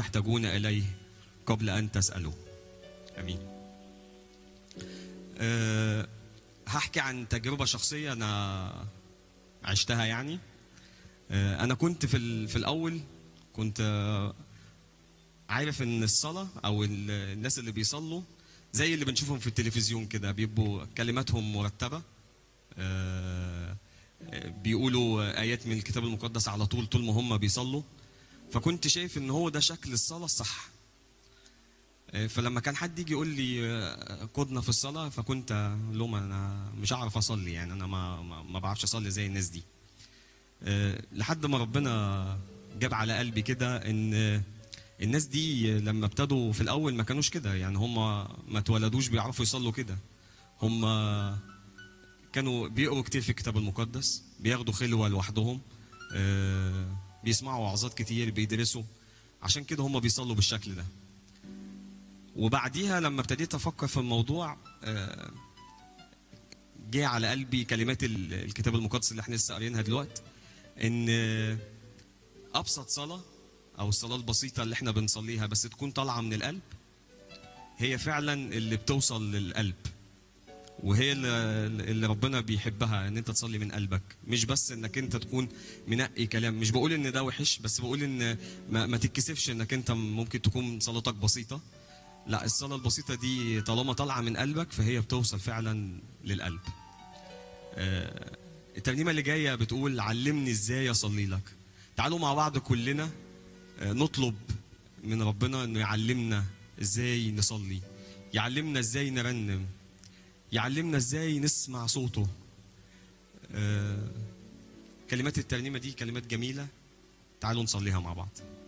تحتاجون إليه قبل أن تسألوا أمين أه هحكي عن تجربة شخصية أنا عشتها يعني أه أنا كنت في, ال- في الأول كنت آه، عارف ان الصلاه او ال- الناس اللي بيصلوا زي اللي بنشوفهم في التلفزيون كده بيبقوا كلماتهم مرتبه آه، آه، بيقولوا ايات من الكتاب المقدس على طول طول ما هم بيصلوا فكنت شايف ان هو ده شكل الصلاه الصح آه، فلما كان حد يجي يقول لي آه، قدنا في الصلاه فكنت أقول لهم انا مش هعرف اصلي يعني انا ما ما ما بعرفش اصلي زي الناس دي آه، لحد ما ربنا جاب على قلبي كده ان آه، الناس دي لما ابتدوا في الاول ما كانوش كده يعني هم ما اتولدوش بيعرفوا يصلوا كده هم كانوا بيقروا كتير في الكتاب المقدس بياخدوا خلوه لوحدهم آه، بيسمعوا وعظات كتير بيدرسوا عشان كده هم بيصلوا بالشكل ده وبعديها لما ابتديت افكر في الموضوع آه، جه على قلبي كلمات ال- الكتاب المقدس اللي احنا لسه قاريينها دلوقتي ان آه، ابسط صلاه او الصلاه البسيطه اللي احنا بنصليها بس تكون طالعه من القلب هي فعلا اللي بتوصل للقلب وهي اللي, اللي ربنا بيحبها ان انت تصلي من قلبك مش بس انك انت تكون منقي كلام مش بقول ان ده وحش بس بقول ان ما, ما تتكسفش انك انت ممكن تكون صلاتك بسيطه لا الصلاه البسيطه دي طالما طالعه من قلبك فهي بتوصل فعلا للقلب آه، الترنيمه اللي جايه بتقول علمني ازاي اصلي لك تعالوا مع بعض كلنا آه، نطلب من ربنا انه يعلمنا ازاي نصلي يعلمنا ازاي نرنم يعلمنا ازاي نسمع صوته آه، كلمات الترنيمه دي كلمات جميله تعالوا نصليها مع بعض